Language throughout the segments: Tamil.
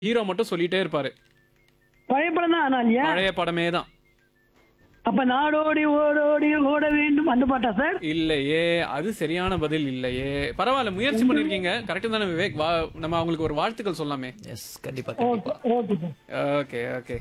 ஹீரோ மட்டும் சொல்லிட்டே இருப்பாரு பழைய படம் தான் ஆனா இல்லையா பழைய படமே தான் அப்ப நாடோடி ஓடோடி ஓட வேண்டும் அந்த பாட்டா சார் இல்லையே அது சரியான பதில் இல்லையே பரவாயில்ல முயற்சி பண்ணிருக்கீங்க கரெக்ட் தானே விவேக் வா நம்ம அவங்களுக்கு ஒரு வாழ்த்துக்கள் சொல்லாமே எஸ் கண்டிப்பா ஓகே கண்டிப்பா ஓகே சார் ஓகே ஓகே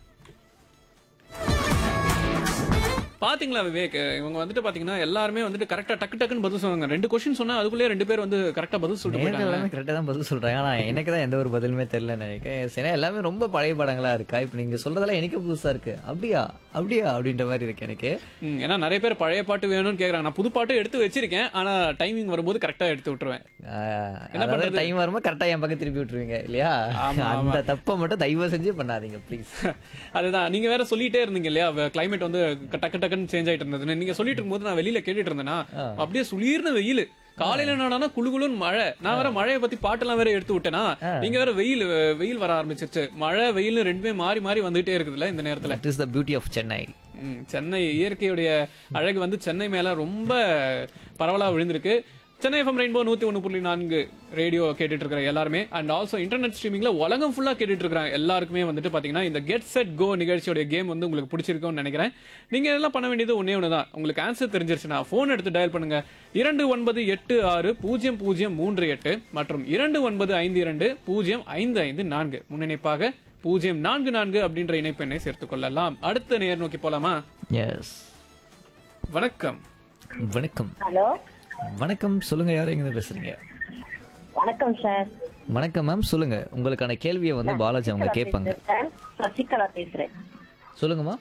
பாத்தீங்களா விவேக் இவங்க வந்துட்டு பாத்தீங்கன்னா எல்லாருமே வந்துட்டு கரெக்டா டக்கு டக்குன்னு பதில் சொன்னாங்க ரெண்டு கொஸ்டின் சொன்னா அதுக்குள்ளே ரெண்டு பேர் வந்து கரெக்டா பதில் சொல்லிட்டு நேர்கள் போயிட்டாங்க எல்லாமே கரெக்டாக தான் பதில் சொல்றாங்க ஆனா எனக்கு தான் எந்த ஒரு பதிலுமே தெரியல நினைக்கிறேன் ஏன்னா எல்லாமே ரொம்ப பழைய படங்களா இருக்கா இப்போ நீங்க சொல்றதெல்லாம் எனக்கு புதுசா இருக்கு அப்படியா அப்படியா அப்படின்ற மாதிரி இருக்கு எனக்கு ம், ஏன்னா நிறைய பேர் பழைய பாட்டு வேணும்னு கேக்குறாங்க நான் புது பாட்டு எடுத்து வச்சிருக்கேன் ஆனா டைமிங் வரும்போது கரெக்டா எடுத்து விட்டுருவேன் ஆஹ், என்ன அதாவது பண்றது? டைம் வரும்போது கரெக்டா என் பக்கம் திருப்பி விட்டுருவீங்க இல்லையா ஆமா, அந்த தப்பை மட்டும் தயவு செஞ்சு பண்ணாதீங்க ப்ளீஸ் அதுதான் நீங்க வேற சொல்லிட்டே இருந்தீங்க இல்லையா கிளைமேட் வந்து டக்கு டக்குன்னு சேஞ்ச் ஆயிட்டு இருந்ததுன்னு நீங்க சொல்லிட்டு இருக்கும்போது நான் வெளியில கேட்டுட்டு இருந்தேன்னா அப்படியே சுளீர்னு வெயில் காலையில என்னடானா குளு குளுன்னு மழை நான் வேற மழையை பத்தி பாட்டெல்லாம் வேற எடுத்து விட்டேனா நீங்க வேற வெயில் வெயில் வர ஆரம்பிச்சிருச்சு மழை வெயில் ரெண்டுமே மாறி மாறி வந்துட்டே இருக்குதுல்ல இந்த நேரத்துல that is the beauty of Chennai hmm, Chennai இயற்கையுடைய அழகு வந்து சென்னை மேல ரொம்ப பரவலா விழுந்திருக்கு சென்னை எஃப்எம் ரெயின்போ நூத்தி ஒண்ணு புள்ளி நான்கு ரேடியோ கேட்டுட்டு இருக்கிற எல்லாருமே அண்ட் ஆல்சோ இன்டர்நெட் ஸ்ட்ரீமிங்ல உலகம் ஃபுல்லா கேட்டுட்டு இருக்காங்க எல்லாருக்குமே வந்துட்டு பாத்தீங்கன்னா இந்த கெட் செட் கோ நிகழ்ச்சியோட கேம் வந்து உங்களுக்கு பிடிச்சிருக்கும்னு நினைக்கிறேன் நீங்க எல்லாம் பண்ண வேண்டியது ஒன்னே ஒன்று தான் உங்களுக்கு ஆன்சர் தெரிஞ்சிருச்சுன்னா ஃபோன் எடுத்து டயல் பண்ணுங்க இரண்டு ஒன்பது எட்டு ஆறு பூஜ்ஜியம் பூஜ்ஜியம் மூன்று எட்டு மற்றும் இரண்டு ஒன்பது ஐந்து இரண்டு பூஜ்ஜியம் ஐந்து ஐந்து நான்கு முன்னிணைப்பாக பூஜ்ஜியம் நான்கு நான்கு அப்படின்ற இணைப்பெண்ணை சேர்த்துக் கொள்ளலாம் அடுத்த நேர் நோக்கி போலாமா எஸ் வணக்கம் வணக்கம் ஹலோ வணக்கம் சொல்லுங்க யார் எங்க பேசுறீங்க வணக்கம் சார் வணக்கம் மேம் சொல்லுங்க உங்களுக்கான கேள்வியை வந்து பாலாஜி அவங்க கேட்பாங்க சார் சசிகலா பேசுறேன் சொல்லுங்கம்மா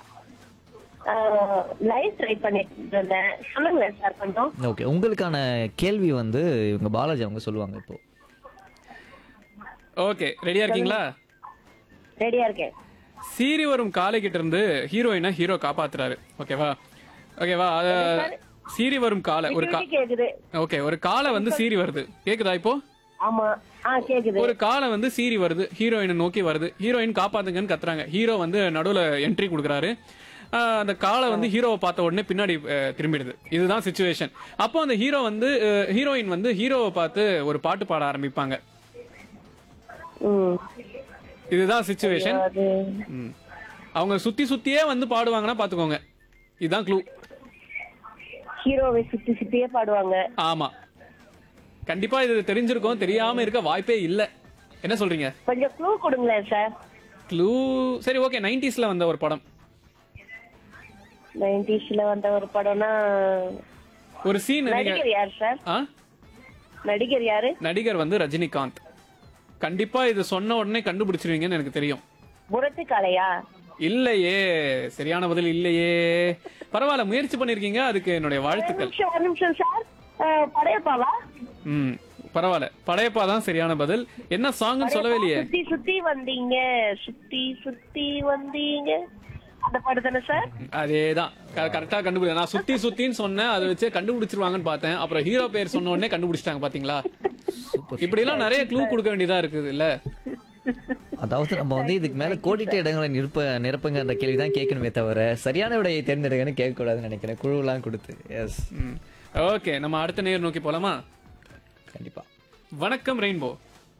லைவ் ட்ரை பண்ணிட்டு இருந்தேன் சொல்லுங்களேன் சார் கொஞ்சம் ஓகே உங்களுக்கான கேள்வி வந்து இவங்க பாலாஜி அவங்க சொல்லுவாங்க இப்போ ஓகே ரெடியா இருக்கீங்களா ரெடியா இருக்கேன் சீறி வரும் காலை கிட்ட இருந்து ஹீரோயினை ஹீரோ காப்பாத்துறாரு ஓகேவா ஓகேவா அத சீறி வரும் காலை ஒரு கா விட்டு கேக்குது ஓகே ஒரு காலை வந்து சீறி வருது கேக்குதா இப்போ ஆமா ஆ கேக்குது ஒரு காலை வந்து சீறி வருது ஹீரோயினை நோக்கி வருது ஹீரோயின் காப்பாத்துங்கன்னு கத்துறாங்க ஹீரோ வந்து நடுவுல என்ட்ரி கொடுக்குறாரு ஆஹ் அந்த காலை வந்து ஹீரோவை பார்த்த உடனே பின்னாடி அஹ், திரும்பிடுது இதுதான் சுச்சுவேஷன் அப்போ அந்த ஹீரோ வந்து ஹீரோயின் வந்து ஹீரோவை பார்த்து ஒரு பாட்டு பாட ஆரம்பிப்பாங்க ம் இதுதான் சுச்சுவேஷன் அது ம். அவங்க சுத்தி சுத்தியே வந்து பாடுவாங்கன்னா பாத்துக்கோங்க இதுதான் க்ளூ ஹீரோவை சுத்தி சுத்தியே பாடுவாங்க ஆமா கண்டிப்பா இது தெரிஞ்சிருக்கும் தெரியாம இருக்க வாய்ப்பே இல்ல என்ன சொல்றீங்க கொஞ்சம் க்ளூ கொடுங்களேன் சார் க்ளூ சரி ஓகே நைன்டிஸ்ல வந்த ஒரு படம் நைன்டிஸ்ல வந்த ஒரு படம்னா ஒரு சீன் நீங்க நடிகர் யார் சார் ஆ? நடிகர் யாரு நடிகர் வந்து ரஜினிகாந்த் கண்டிப்பா இது சொன்ன உடனே கண்டுபிடிச்சிருவீங்கன்னு எனக்கு தெரியும் புரத்து காளையா இல்லையே சரியான பதில் இல்லையே பரவாயில்ல முயற்சி பண்ணிருக்கீங்க அதுக்கு என்னுடைய ஒரு வாழ்த்துக்கள் நிமிஷம் ஒரு நிமிஷம் சார் அஹ், படையப்பாவா ம் பரவாயில்ல படையப்பா தான் சரியான பதில் என்ன சாங்னு சொல்லவே இல்லையே சுத்தி சுத்தி வந்தீங்க சுத்தி சுத்தி வந்தீங்க அந்த பாட்டு தானே சார் அதேதான் கரெக்டா கண்டுபிடி நான் சுத்தி சுத்தின்னு சொன்னேன் அதை வச்சே கண்டுபிடிச்சிருவாங்கன்னு பார்த்தேன் அப்புறம் ஹீரோ பேர் சொன்ன உடனே கண்டுபிடிச்சிட்டாங்க பாத்தீங்களா இப்படி எல்லாம் நிறைய க்ளூ கொடுக்க வேண்டியதா இருக்குது இல்ல அதாவது நம்ம வந்து இதுக்கு மேல கோடிட்ட இடங்களை நிரப்ப நிரப்புங்க அந்த கேள்வி தான் கேட்கணுமே தவிர சரியான விடையை தேர்ந்தெடுங்கன்னு கேட்கக்கூடாதுன்னு நினைக்கிறேன் குழுவெல்லாம் கொடுத்து எஸ் ஓகே நம்ம அடுத்த நேர் நோக்கி போலாமா கண்டிப்பா வணக்கம் ரெயின்போ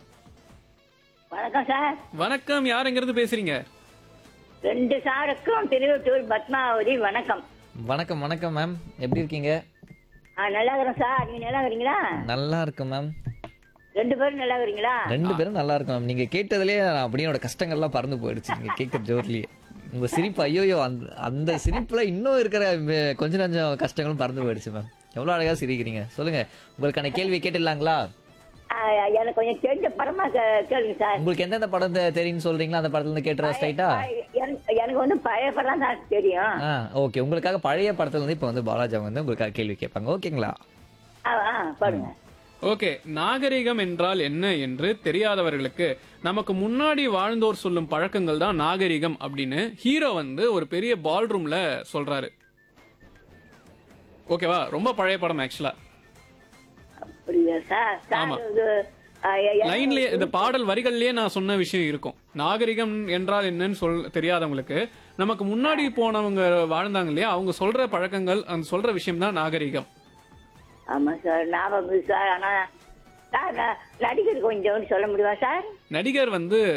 வணக்கம் சார் வணக்கம் யார் எங்க இருந்து பேசுறீங்க ரெண்டு சாருக்கும் திருவத்தூர் பத்மாவதி வணக்கம் வணக்கம் வணக்கம் மேம் எப்படி இருக்கீங்க ஆ நல்லா இருக்கிறோம் சார் நீங்க நல்லா இருக்கிறீங்களா நல்லா இருக்கும் மேம் ரெண்டு பேரும் நல்லா இருக்கிறீங்களா ரெண்டு பேரும் நல்லா இருக்கும் மேம் நீங்க கேட்டதுலயே நான் அப்படியே என்னோட கஷ்டங்கள்லாம் பறந்து போயிடுச்சு நீங்க கேட்குற ஜோர்லயே உங்க சிரிப்பு ஐயோயோ அந்த அந்த சிரிப்புல இன்னும் இருக்கிற மே- கொஞ்ச நஞ்சம் கஷ்டங்களும் பறந்து போயிடுச்சு மேம் எவ்வளவு அழகா சிரிக்கிறீங்க சொல்லுங்க உங்களுக்கான கேள்வி கேட்டுடலாங்களா ஆ, எனக்கு கொஞ்சம் தெரிஞ்ச படமா கே- கேளுங்க சார் உங்களுக்கு எந்தெந்த படம் தெ- தெரியும்னு சொல்றீங்களா அந்த படத்துல இருந்து கேட்டுறா ஸ்ட்ரைட்டா ஆ, எனக்கு- எனக்கு வந்து பழைய படம் தான் தெரியும் ஆ ஓகே உங்களுக்காக பழைய படத்துல இருந்து இப்போ வந்து பாலாஜி அவங்க வந்து உங்களுக்காக கேள்வி கேட்பாங்க ஓகேங்களா ஆ, ஆ, பாருங்க ஓகே நாகரிகம் என்றால் என்ன என்று தெரியாதவர்களுக்கு நமக்கு முன்னாடி வாழ்ந்தோர் சொல்லும் பழக்கங்கள் தான் நாகரிகம் அப்படின்னு ஹீரோ வந்து ஒரு பெரிய பால் ரூம்ல சொல்றாரு ஓகேவா ரொம்ப பழைய படம் ஆக்சுவலா அப்படியா சார் ஆமா. சார் இது ஆ, எ- எ- லைன்லயே இந்த பாடல் வரிகள்லயே நான் சொன்ன விஷயம் இருக்கும் நாகரிகம் என்றால் என்னன்னு சொல் தெரியாதவங்களுக்கு நமக்கு முன்னாடி போனவங்க வாழ்ந்தாங்க இல்லையா அவங்க சொல்ற பழக்கங்கள் அந்த சொல்ற விஷயம் தான் நாகரிகம் ஆமா சார் ஞாபகம் இருக்கு சார் ஆனா சார் ந- நடிகர் கொஞ்சம் சொல்ல முடியுமா சார் நடிகர் வந்து